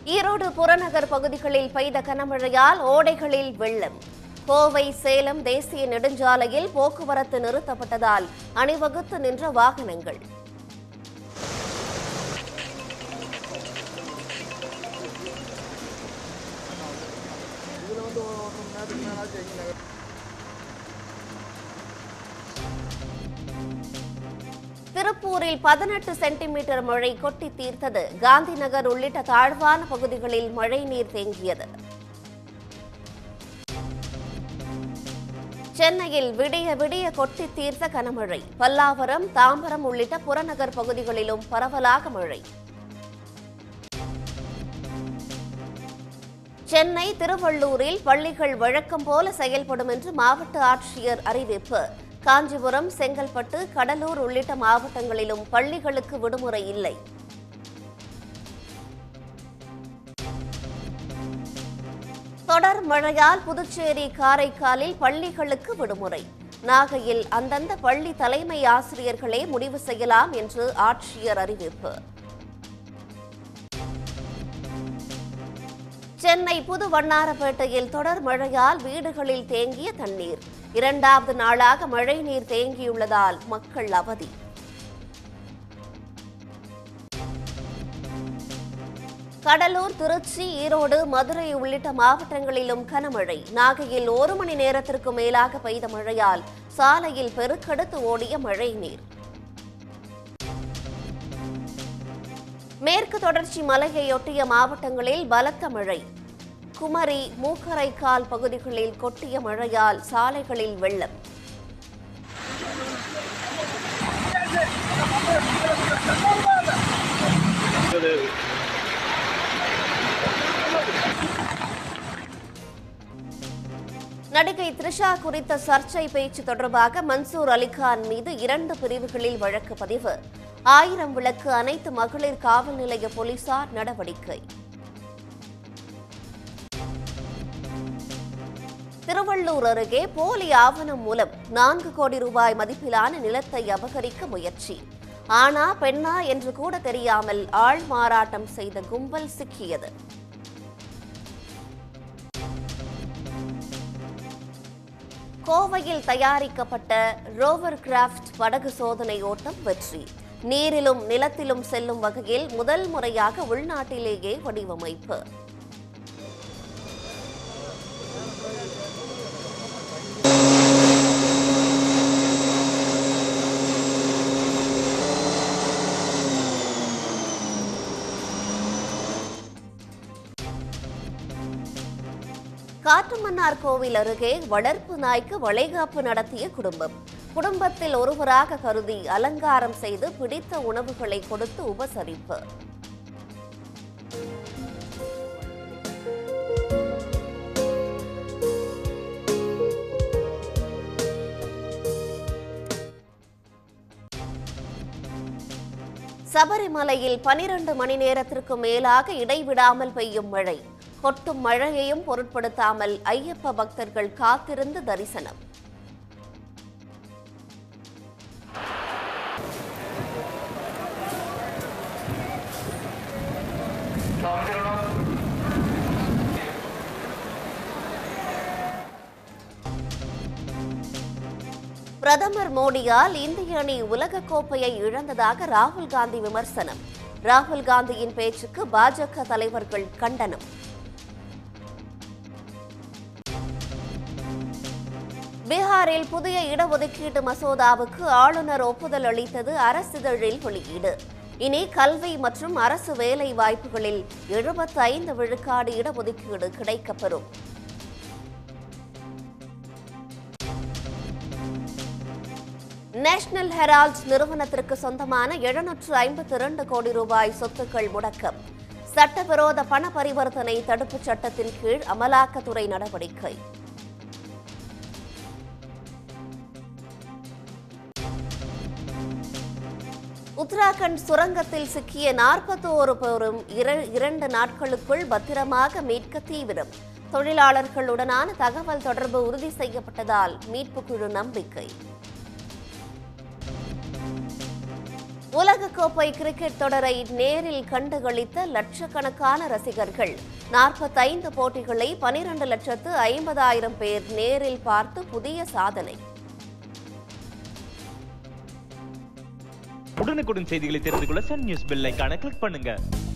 ஈரோடு புறநகர் பகுதிகளில் பெய்த கனமழையால் ஓடைகளில் வெள்ளம் கோவை சேலம் தேசிய நெடுஞ்சாலையில் போக்குவரத்து நிறுத்தப்பட்டதால் அணிவகுத்து நின்ற வாகனங்கள் திருப்பூரில் பதினெட்டு சென்டிமீட்டர் மழை கொட்டி தீர்த்தது காந்தி நகர் உள்ளிட்ட தாழ்வான பகுதிகளில் மழை நீர் தேங்கியது சென்னையில் விடிய விடிய கொட்டி தீர்த்த கனமழை பல்லாவரம் தாம்பரம் உள்ளிட்ட புறநகர் பகுதிகளிலும் பரவலாக மழை சென்னை திருவள்ளூரில் பள்ளிகள் வழக்கம் போல செயல்படும் என்று மாவட்ட ஆட்சியர் அறிவிப்பு காஞ்சிபுரம் செங்கல்பட்டு கடலூர் உள்ளிட்ட மாவட்டங்களிலும் பள்ளிகளுக்கு விடுமுறை இல்லை தொடர் மழையால் புதுச்சேரி காரைக்காலில் பள்ளிகளுக்கு விடுமுறை நாகையில் அந்தந்த பள்ளி தலைமை ஆசிரியர்களே முடிவு செய்யலாம் என்று ஆட்சியர் அறிவிப்பு சென்னை புது வண்ணாரப்பேட்டையில் தொடர் மழையால் வீடுகளில் தேங்கிய தண்ணீர் இரண்டாவது நாளாக மழை நீர் தேங்கியுள்ளதால் மக்கள் அவதி கடலூர் திருச்சி ஈரோடு மதுரை உள்ளிட்ட மாவட்டங்களிலும் கனமழை நாகையில் ஒரு மணி நேரத்திற்கு மேலாக பெய்த மழையால் சாலையில் பெருக்கெடுத்து ஓடிய மழை நீர் மேற்கு தொடர்ச்சி மலையையொட்டிய மாவட்டங்களில் பலத்த மழை குமரி மூக்கரைக்கால் பகுதிகளில் கொட்டிய மழையால் சாலைகளில் வெள்ளம் நடிகை த்ரிஷா குறித்த சர்ச்சை பேச்சு தொடர்பாக மன்சூர் அலிகான் மீது இரண்டு பிரிவுகளில் வழக்கு பதிவு ஆயிரம் விளக்கு அனைத்து மகளிர் காவல் நிலைய போலீசார் நடவடிக்கை திருவள்ளூர் அருகே போலி ஆவணம் மூலம் நான்கு கோடி ரூபாய் மதிப்பிலான நிலத்தை அபகரிக்க முயற்சி ஆனா பெண்ணா என்று கூட தெரியாமல் ஆள் மாறாட்டம் செய்த கும்பல் சிக்கியது கோவையில் தயாரிக்கப்பட்ட ரோவர் கிராஃப்ட் படகு சோதனை ஓட்டம் வெற்றி நீரிலும் நிலத்திலும் செல்லும் வகையில் முதல் முறையாக உள்நாட்டிலேயே வடிவமைப்பு காட்டுமன்னார் கோவில் அருகே வளர்ப்பு நாய்க்கு வளைகாப்பு நடத்திய குடும்பம் குடும்பத்தில் ஒருவராக கருதி அலங்காரம் செய்து பிடித்த உணவுகளை கொடுத்து உபசரிப்பு சபரிமலையில் பனிரண்டு மணி நேரத்திற்கு மேலாக இடைவிடாமல் பெய்யும் மழை கொட்டும் மழையையும் பொருட்படுத்தாமல் ஐயப்ப பக்தர்கள் காத்திருந்து தரிசனம் பிரதமர் மோடியால் இந்திய அணி உலக கோப்பையை இழந்ததாக ராகுல் காந்தி விமர்சனம் ராகுல் காந்தியின் பேச்சுக்கு பாஜக தலைவர்கள் கண்டனம் பீகாரில் புதிய இடஒதுக்கீட்டு மசோதாவுக்கு ஆளுநர் ஒப்புதல் அளித்தது அரசிதழில் வெளியீடு இனி கல்வி மற்றும் அரசு வேலை வாய்ப்புகளில் எழுபத்தி ஐந்து விழுக்காடு இடஒதுக்கீடு கிடைக்கப்பெறும் நேஷனல் ஹெரால்ட் நிறுவனத்திற்கு சொந்தமான எழுநூற்று ஐம்பத்தி இரண்டு கோடி ரூபாய் சொத்துக்கள் முடக்கம் சட்டவிரோத பண பரிவர்த்தனை தடுப்புச் சட்டத்தின் கீழ் அமலாக்கத்துறை நடவடிக்கை உத்தராகண்ட் சுரங்கத்தில் சிக்கிய நாற்பத்தோரு பேரும் இர- இரண்டு நாட்களுக்குள் பத்திரமாக மீட்க தீவிரம் தொழிலாளர்களுடனான தகவல் தொடர்பு உறுதி செய்யப்பட்டதால் மீட்புக் குழு நம்பிக்கை உலகக்கோப்பை கிரிக்கெட் தொடரை நேரில் கண்டுகளித்த லட்சக்கணக்கான ரசிகர்கள் நாற்பத்தைந்து போட்டிகளை பனிரெண்டு லட்சத்து ஐம்பதாயிரம் பேர் நேரில் பார்த்து புதிய சாதனை உடனுக்குடன் செய்திகளை தெரிந்து கொள்ள சன் நியூஸ் பெல் ஐகானை கிளிக் பண்ணுங்க